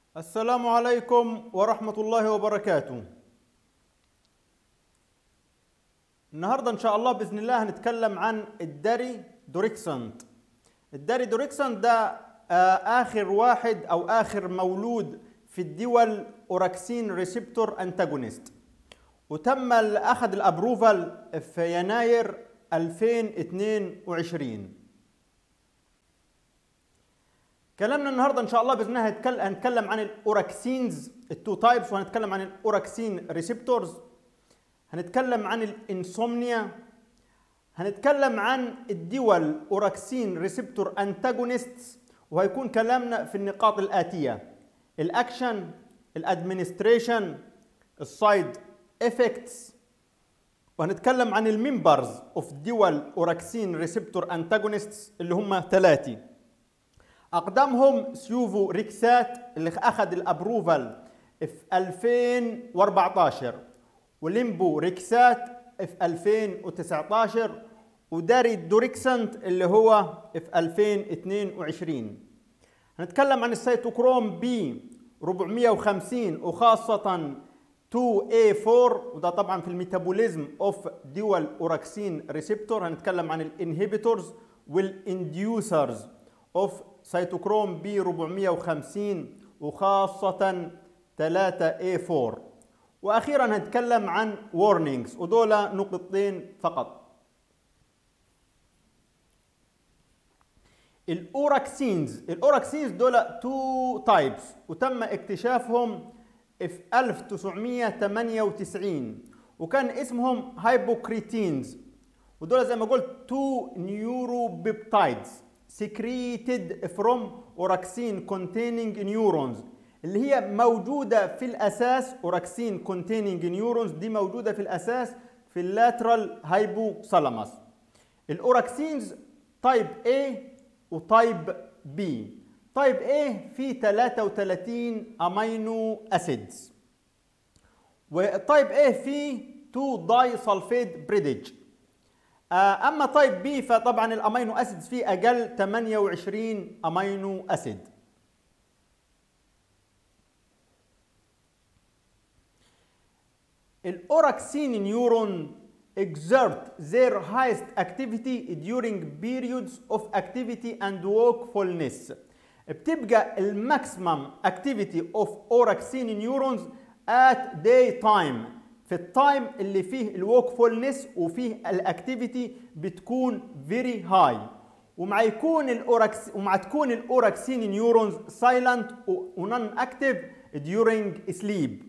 السلام عليكم ورحمة الله وبركاته. النهارده إن شاء الله بإذن الله هنتكلم عن الداري دوريكسانت. الداري دوريكسانت ده آه، آخر واحد أو آخر مولود في الدول أوراكسين ريسبتور أنتاجونيست. وتم ال- أخذ الأبروفال في يناير 2022. كلامنا النهارده ان شاء الله باذن الله هنتكلم هنتكلم عن الاوراكسينز التو تايبس وهنتكلم عن الاوراكسين ريسبتورز هنتكلم عن الانسومنيا هنتكلم عن الدول اوراكسين ريسبتور انتاجونيستس وهيكون كلامنا في النقاط الاتيه الاكشن الادمنستريشن السايد افكتس وهنتكلم عن الممبرز اوف دول اوراكسين ريسبتور انتاجونيستس اللي هم ثلاثه اقدمهم سيوفو ريكسات اللي اخذ الابروفال في 2014 وليمبو ريكسات في 2019 وداري دوريكسنت اللي هو في 2022 هنتكلم عن السيتوكروم بي 450 وخاصة 2A4 وده طبعا في الميتابوليزم اوف دول اوراكسين ريسبتور هنتكلم عن الانهبيتورز والانديوسرز اوف سيتوكروم بي 450 وخاصة 3A4 واخيرا هنتكلم عن warnings ودول نقطتين فقط الاوراكسينز الاوراكسينز دول تو تايبس وتم اكتشافهم في 1998 وكان اسمهم هايبوكريتينز ودول زي ما قلت تو نيوروبيبتايدز secreted from اوراكسين containing neurons اللي هي موجودة في الأساس اوراكسين containing neurons دي موجودة في الأساس في اللاترال هايبوثالاموس الاوراكسينز تايب A وتايب B تايب A فيه 33 امينو اسيدز وتايب A فيه 2 داي سلفيد بريدج اما تايب بي فطبعا الامينو اسيدز فيه اقل 28 امينو اسيد الاوراكسين نيورون exert their highest activity during periods of activity and wakefulness بتبقى الماكسيمم activity of اوراكسين نيورونز at daytime في التايم اللي فيه الوكفولنس وفيه الاكتيفيتي بتكون فيري هاي ومع يكون الاوراكس ومع تكون الاوراكسين نيورونز سايلنت ونون اكتيف during sleep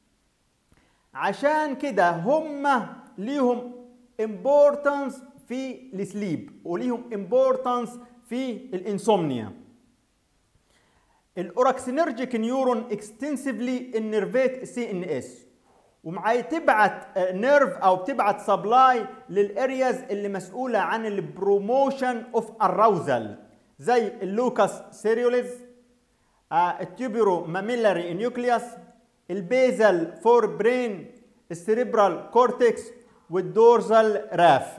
عشان كده هم ليهم importance في السليب وليهم importance في الانسومنيا الاوراكسينرجيك نيورون اكستنسively انرفيت سي ان اس ومعاي تبعت نيرف او بتبعت سبلاي للارياز اللي مسؤوله عن البروموشن اوف اراوزال زي اللوكاس سيريوليز التيوبيرو ماميلاري نيوكليوس البيزل فور برين السيريبرال كورتكس والدورزال راف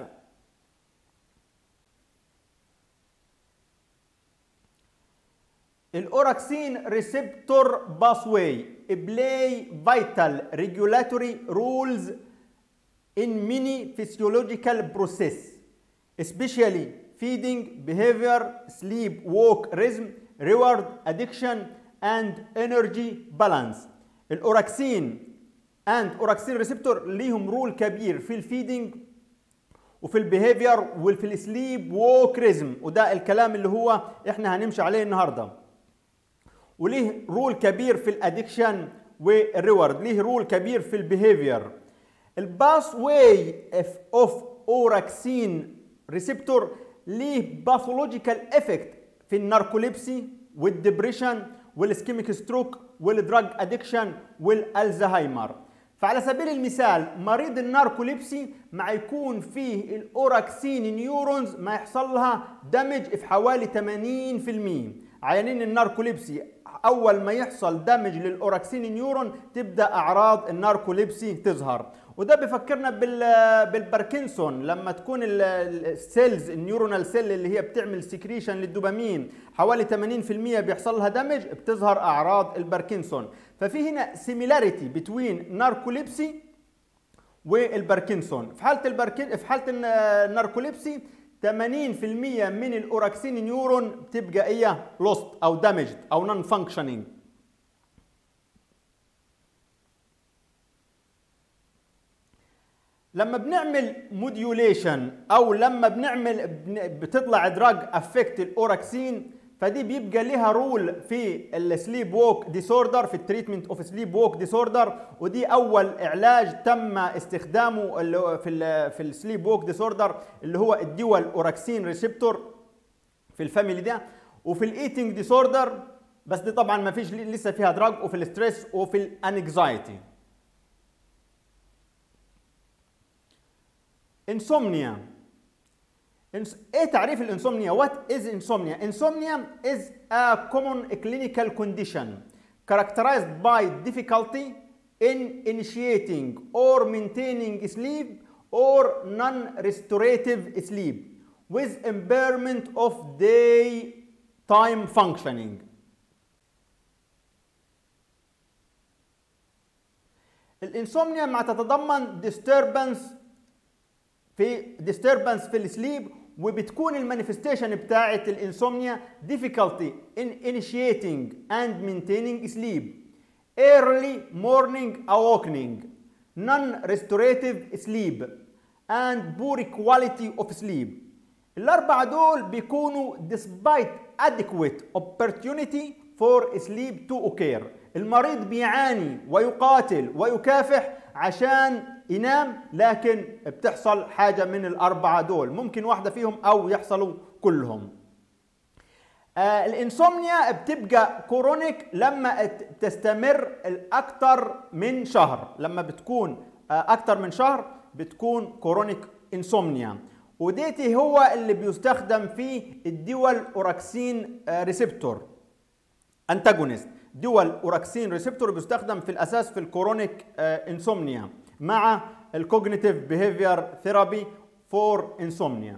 الاوراكسين ريسبتور باثواي بلاي فيتال ريجولاتوري رولز in many physiological process especially feeding behavior sleep walk rhythm reward addiction and energy balance الاوراكسين and اوراكسين ريسبتور ليهم رول كبير في الفيدنج وفي البيهيفير وفي السليب ووك ريزم وده الكلام اللي هو احنا هنمشي عليه النهارده وليه رول كبير في الادكشن والريورد ليه رول كبير في البيهيفير الباس واي اوف اوراكسين ريسبتور ليه باثولوجيكال افكت في الناركوليبسي والدبريشن والسكيميك ستروك والدراج ادكشن والالزهايمر فعلى سبيل المثال مريض الناركوليبسي مع يكون فيه الاوراكسين نيورونز ما يحصل لها دمج في حوالي 80% عيانين الناركوليبسي اول ما يحصل دمج للاوراكسين نيورون تبدا اعراض الناركوليبسي تظهر وده بيفكرنا بالباركنسون لما تكون السيلز النيورونال سيل اللي هي بتعمل سكريشن للدوبامين حوالي 80% بيحصل لها دمج بتظهر اعراض الباركنسون ففي هنا سيميلاريتي بتوين ناركوليبسي والباركنسون في حاله الباركن في حاله الناركوليبسي 80% من الاوراكسين نيورون بتبقى ايه لوست او دامجد او نون فانكشنينج لما بنعمل موديوليشن او لما بنعمل بتطلع دراج افكت الاوراكسين فدي بيبقى لها رول في السليب ووك ديسوردر في التريتمنت اوف سليب ووك ديسوردر ودي اول علاج تم استخدامه في ال في السليب ووك ديسوردر اللي هو الدول اوراكسين ريسبتور في الفاميلي ده وفي الايتنج ديسوردر بس دي طبعا ما فيش لسه فيها دراج وفي الستريس وفي الانكزايتي انسومنيا ايه تعريف الانسومنيا what is insomnia insomnia is a common clinical condition characterized by difficulty in initiating or maintaining sleep or non-restorative sleep with impairment of daytime functioning الانسومنيا ما تتضمن disturbance في disturbance في السليب وبتكون المانيفستيشن بتاعه الانسومنيا difficulty in initiating and maintaining sleep early morning awakening non-restorative sleep and poor quality of sleep الأربعة دول بيكونوا despite adequate opportunity for sleep to occur المريض بيعاني ويقاتل ويكافح عشان ينام لكن بتحصل حاجة من الأربعة دول ممكن واحدة فيهم أو يحصلوا كلهم آه الانسومنيا بتبقى كورونيك لما تستمر الأكثر من شهر لما بتكون آه أكثر من شهر بتكون كورونيك انسومنيا وديتي هو اللي بيستخدم في الدول اوراكسين آه ريسبتور انتاجونست دول اوراكسين ريسبتور بيستخدم في الاساس في الكورونيك انسومنيا مع الكوجنيتيف بيهيفير ثيرابي فور انسومنيا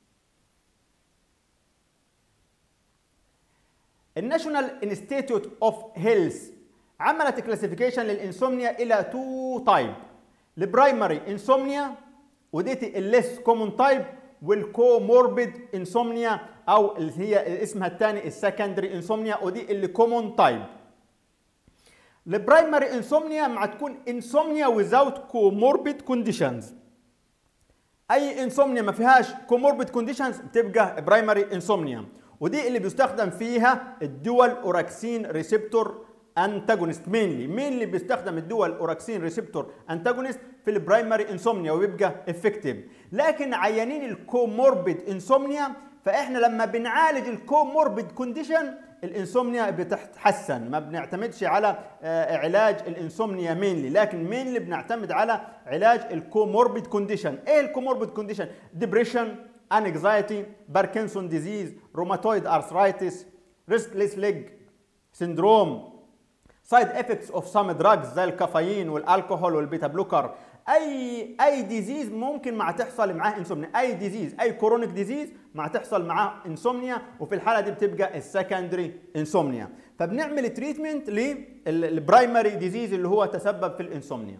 الناشونال انستيتيوت اوف هيلث عملت كلاسيفيكيشن للانسومنيا الى تو تايب البرايمري انسومنيا وديتي الليس كومون تايب والكوموربيد انسومنيا او اللي هي اسمها الثاني السكندري انسومنيا ودي اللي كومون تايب البرايمري انسومنيا مع تكون انسومنيا without comorbid conditions اي انسومنيا ما فيهاش comorbid conditions بتبقى برايمري انسومنيا ودي اللي بيستخدم فيها الدول اوراكسين ريسبتور انتاجونست مينلي مين اللي بيستخدم الدول اوراكسين ريسبتور انتاجونست في البرايمري انسومنيا ويبقى افكتيف لكن عيانين الكوموربيد انسومنيا فاحنا لما بنعالج الكوموربيد كونديشن الانسومنيا بتتحسن ما بنعتمدش على علاج الانسومنيا مينلي لكن مينلي بنعتمد على علاج الكوموربيد كونديشن ايه الكوموربيد كونديشن ديبريشن انكزايتي باركنسون ديزيز روماتويد ارثرايتس ريستلس ليج سندروم سايد افكتس اوف سام دراجز زي الكافيين والالكوهول والبيتا بلوكر اي اي ديزيز ممكن مع تحصل معاه انسومنيا اي ديزيز اي كورونيك ديزيز مع تحصل معاه انسومنيا وفي الحاله دي بتبقى السكندري انسومنيا فبنعمل تريتمنت للبرايمري ديزيز اللي هو تسبب في الانسومنيا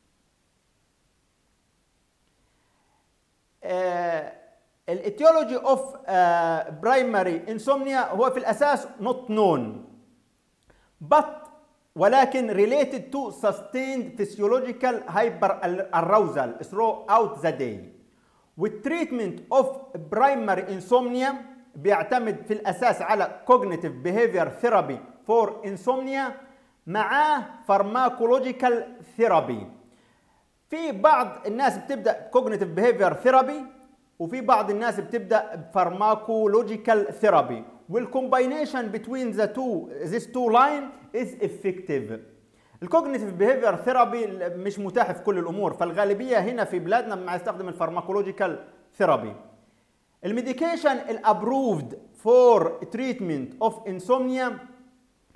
الاتيولوجي اوف برايمري انسومنيا هو في الاساس نوت نون but ولكن related to sustained physiological hyperarousal throughout the day. والتريتمنت of primary insomnia بيعتمد في الأساس على cognitive behavior therapy for insomnia معاه pharmacological therapy. في بعض الناس بتبدأ cognitive behavior therapy وفي بعض الناس بتبدأ pharmacological therapy. والcombination between the two these two line is effective الكوجنيتيف بيهيفير ثيرابي مش متاح في كل الامور فالغالبيه هنا في بلادنا ما يستخدم الفارماكولوجيكال ثيرابي الميديكيشن الابروفد فور تريتمنت اوف انسومنيا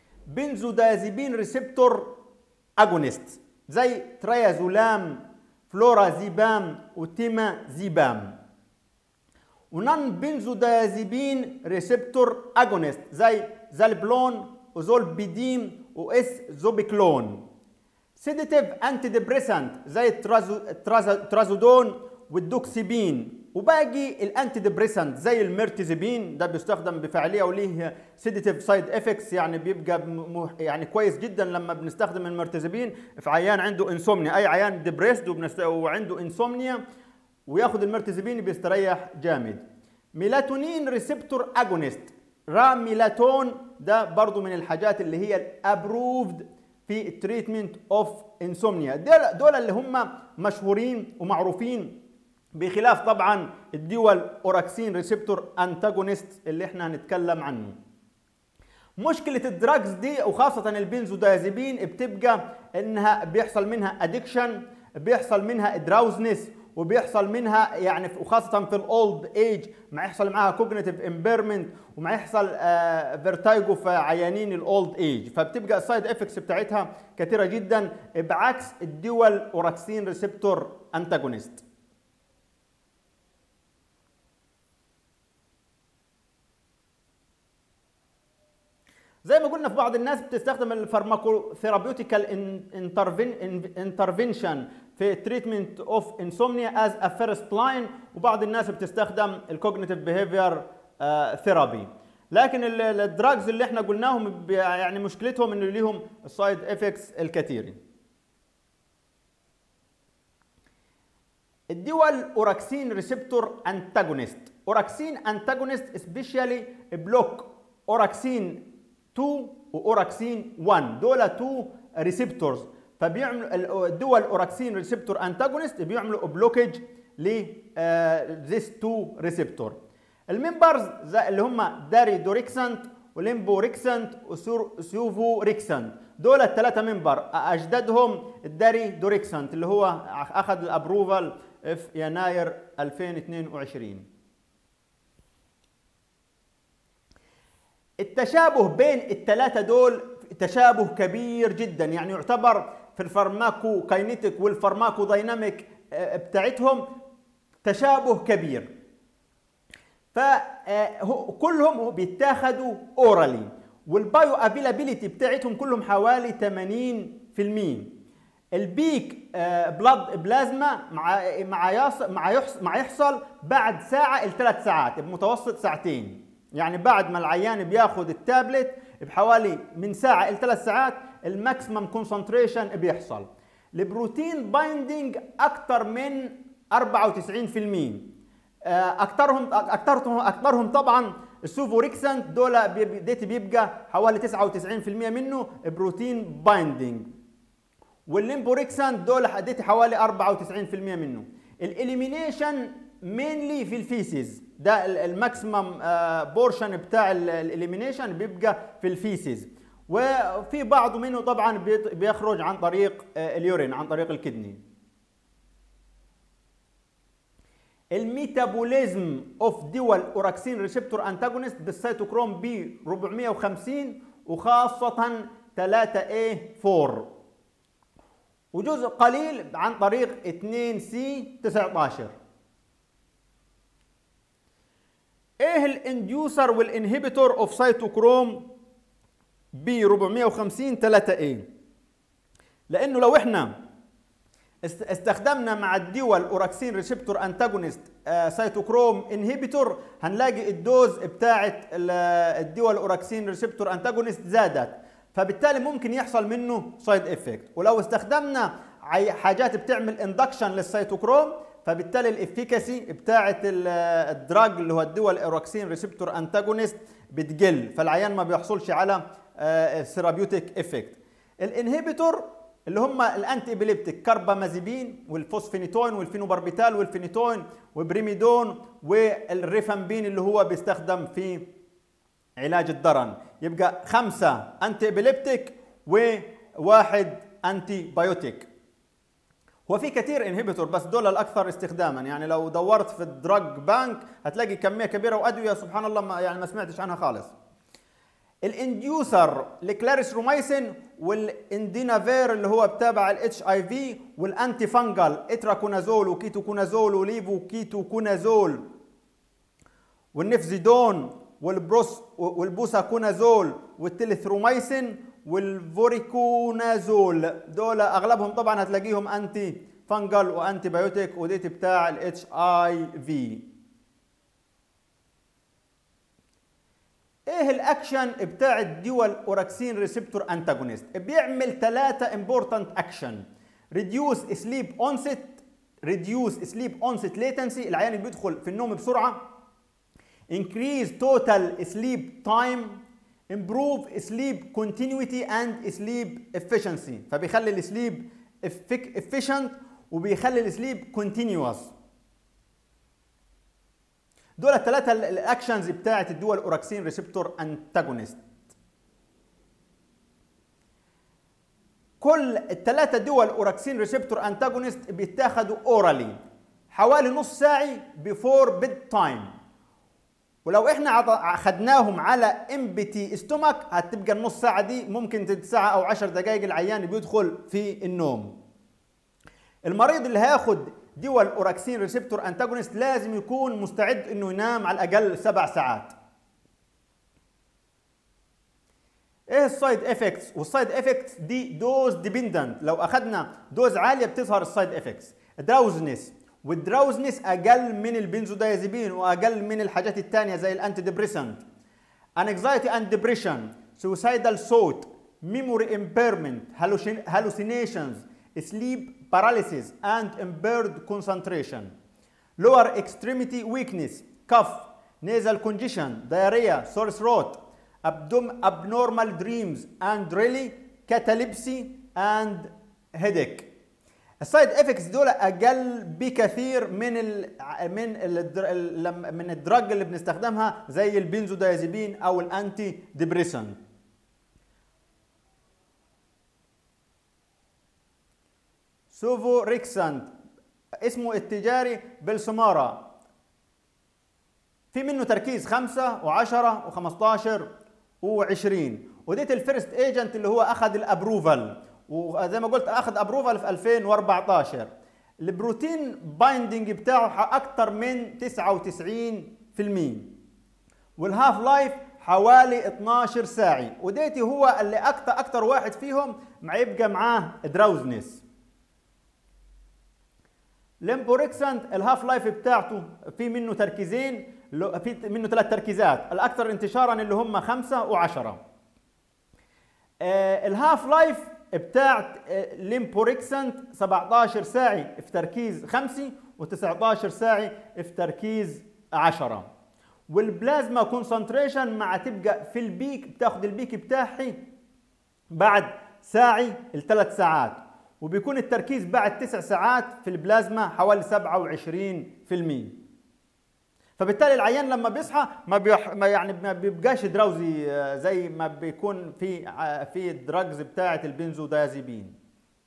بنزودازيبين ريسبتور اجونست زي تريازولام فلورازيبام وتيمازيبام ونون بنزودازيبين ريسبتور اجونست زي زالبلون وزولبيديم واس زوبيكلون سيديتيف انتي ديبريسنت زي الترازو ترازودون والدوكسيبين وباقي الانتي ديبريسنت زي الميرتيزيبين ده بيستخدم بفعاليه وليه سيديتيف سايد افكتس يعني بيبقى يعني كويس جدا لما بنستخدم الميرتيزيبين في عيان عنده انسومنيا اي عيان ديبريسد وعنده انسومنيا وياخد الميرتيزيبين بيستريح جامد ميلاتونين ريسبتور اجونست راميلاتون ده برضو من الحاجات اللي هي الابروفد في التريتمنت اوف انسومنيا دول اللي هم مشهورين ومعروفين بخلاف طبعا الدول اوراكسين ريسبتور انتاجونست اللي احنا هنتكلم عنه مشكلة الدراجز دي وخاصة البنزودازيبين بتبقى انها بيحصل منها ادكشن بيحصل منها دراوزنس وبيحصل منها يعني وخاصه في الاولد ايج ما يحصل معاها كوجنيتيف امبيرمنت وما يحصل فيرتايجو آه، في عيانين الاولد ايج فبتبقى السايد افكتس بتاعتها كثيره جدا بعكس الدول اوراكسين ريسبتور انتاجونست زي ما قلنا في بعض الناس بتستخدم الفارماكوثيرابيوتيكال انترفنشن في تريتمنت اوف انسومنيا از ا فيرست لاين وبعض الناس بتستخدم الكوجنيتيف بيهيفير ثيرابي لكن الدراجز اللي احنا قلناهم يعني مشكلتهم انه ليهم السايد افكتس الكثيره الدول اوراكسين ريسبتور انتاجونست اوراكسين انتاجونست سبيشالي بلوك اوراكسين 2 واوراكسين 1 دول 2 ريسبتورز فبيعملوا الدول الاوراكسين ريسبتور انتاجونست بيعملوا بلوكج ل ذيس 2 ريسبتور الممبرز اللي هم داري دوريكسنت وليمبو ريكسنت وسيوفو ريكسنت دول الثلاثه ممبر اجدادهم الداري دوريكسنت اللي هو اخذ الابروفال في يناير 2022 التشابه بين الثلاثه دول تشابه كبير جدا يعني يعتبر في الفارماكو كاينيتيك والفارماكو دايناميك آه، بتاعتهم تشابه كبير فكلهم آه، بيتاخدوا اورالي والبايو افيلابيليتي بتاعتهم كلهم حوالي 80% البيك بلاد آه، بلازما مع مع مع مع يحصل بعد ساعه لثلاث ساعات بمتوسط ساعتين يعني بعد ما العيان بياخذ التابلت بحوالي من ساعه الى ثلاث ساعات الماكسيمم كونسنتريشن بيحصل البروتين بايندينج اكثر من 94% آه، اكثرهم اكثرهم اكثرهم طبعا السوفوريكسنت دول ديت بيبقى حوالي 99% منه بروتين بايندينج والليمبوريكسنت دول ديت حوالي 94% منه الاليمينيشن مينلي في الفيسز ده الماكسيمم بورشن بتاع الاليمينيشن بيبقى في الفيسز وفي بعض منه طبعا بيخرج عن طريق آه، اليورين عن طريق الكدني الميتابوليزم اوف دول اوراكسين ريسبتور انتاجونست بالسيتوكروم بي 450 وخاصة 3 a 4 وجزء قليل عن طريق 2 سي 19 ايه الانديوسر والانهبيتور اوف سيتوكروم ب 450 3 a لانه لو احنا استخدمنا مع الدول اوراكسين ريسبتور انتاجونست سيتوكروم انهبيتور هنلاقي الدوز بتاعه الدول اوراكسين ريسبتور انتاجونست زادت فبالتالي ممكن يحصل منه سايد افكت ولو استخدمنا حاجات بتعمل اندكشن للسيتوكروم فبالتالي الافيكاسي بتاعه الدراج اللي هو الدول اوراكسين ريسبتور انتاجونست بتقل فالعيان ما بيحصلش على ثيرابيوتيك افكت الانهبيتور اللي هم الانتي ابيليبتيك كاربامازيبين والفوسفينيتوين والفينوباربيتال والفينيتوين وبريميدون والريفامبين اللي هو بيستخدم في علاج الدرن يبقى خمسة انتي ابيليبتيك وواحد انتي بايوتيك هو في كثير انهبيتور بس دول الاكثر استخداما يعني لو دورت في الدراج بانك هتلاقي كميه كبيره وادويه سبحان الله ما يعني ما سمعتش عنها خالص الانديوسر الكلاريسرومايسين والاندينافير اللي هو بتابع الاتش اي في والانتي فانجل اتراكونازول وكيتوكونازول وليفو كيتوكونازول والنفزيدون والبروس والبوساكونازول والتلثرومايسين والفوريكونازول دول اغلبهم طبعا هتلاقيهم انتي فانجل وانتي بايوتيك وديت بتاع الاتش اي في ايه الاكشن بتاع الدول اوركسين ريسبتور انتاجونست بيعمل ثلاثه امبورتنت اكشن ريديوس سليب اونست ريديوس سليب اونست ليتنسي العيان اللي بيدخل في النوم بسرعه increase total sleep time improve sleep continuity and sleep efficiency فبيخلي السليب efficient وبيخلي السليب continuous دول الثلاثه الاكشنز بتاعت الدول اوركسين ريسبتور انتاجونست كل الثلاثه دول اوركسين ريسبتور انتاجونست بيتاخدوا اورالي حوالي نص ساعه بيفور بيد تايم ولو احنا اخذناهم على امبتي استومك هتبقى النص ساعه دي ممكن ساعه او 10 دقائق العيان بيدخل في النوم المريض اللي هياخد دول اوركسين ريسبتور انتاجونست لازم يكون مستعد انه ينام على الاقل سبع ساعات ايه السايد افكتس والسايد افكتس دي دوز ديبندنت لو اخذنا دوز عاليه بتظهر السايد افكتس دراوزنس والدراوزنس اقل من البنزودايزيبين واقل من الحاجات الثانيه زي الانتي ديبريسنت anxiety and depression suicidal thought memory impairment hallucinations sleep paralysis and impaired concentration, lower extremity weakness, cough, nasal congestion, diarrhea, sore throat, abdom abnormal dreams, and really catalepsy and headache. السايد افكتس دول اقل بكثير من ال من ال من الدراج اللي بنستخدمها زي البنزودايزيبين او الانتي ديبريسنت سوفو ريكسانت اسمه التجاري بالسمارة في منه تركيز 5 و10 و15 و20 وديت الفيرست ايجنت اللي هو اخذ الابروفال وزي ما قلت اخذ ابروفال في 2014 البروتين بايندنج بتاعه اكثر من 99% والهاف لايف حوالي 12 ساعه وديتي هو اللي اكثر اكثر واحد فيهم ما يبقى معاه دراوزنس ليمبوريكسانت الهاف لايف بتاعته في منه تركيزين في منه ثلاث تركيزات الاكثر انتشارا اللي هم خمسة وعشرة آه الهاف لايف بتاعت آه ليمبوريكسانت 17 ساعة في تركيز خمسة و19 ساعة في تركيز 10 والبلازما كونسنتريشن مع تبقى في البيك بتاخد البيك بتاعي بعد ساعة لثلاث ساعات وبيكون التركيز بعد تسع ساعات في البلازما حوالي 27% فبالتالي العيان لما بيصحى ما, بيح... ما يعني ما بيبقاش دراوزي آه، زي ما بيكون في آه، في الدراجز بتاعه البنزودازيبين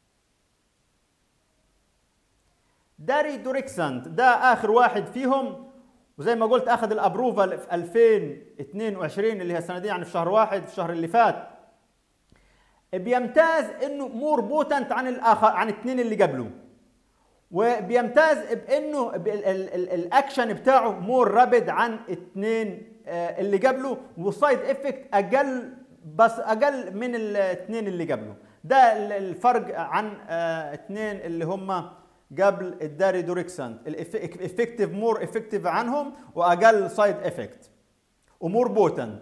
داري دوريكسانت ده اخر واحد فيهم وزي ما قلت اخذ الابروفال في 2022 اللي هي السنه دي يعني في شهر واحد في الشهر اللي فات بيمتاز انه مور بوتنت عن الاخر عن الاثنين اللي قبله وبيمتاز بانه الاكشن بتاعه مور رابد عن اثنين آه، اللي قبله والسايد افكت اقل بس اقل من الاثنين اللي قبله ده الفرق عن اثنين اللي هم قبل الداري دوريكسانت الافكتيف مور افكتيف عنهم واقل سايد افكت ومور بوتنت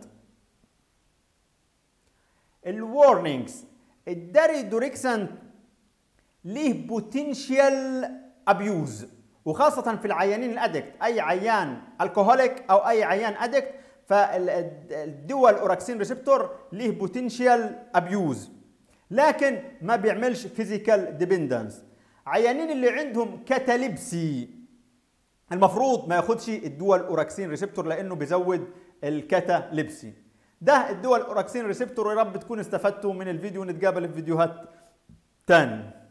الورنينجز الداري دوريكسان ليه بوتنشال ابيوز وخاصة في العيانين الادكت اي عيان الكهوليك او اي عيان ادكت فالدول اوركسين ريسبتور ليه بوتنشال ابيوز لكن ما بيعملش فيزيكال ديبندنس عيانين اللي عندهم كاتاليبسي المفروض ما ياخدش الدول اوركسين ريسبتور لانه بيزود الكاتاليبسي ده الدول اوركسين ريسبتور ويا رب تكونوا استفدتوا من الفيديو ونتقابل في فيديوهات تاني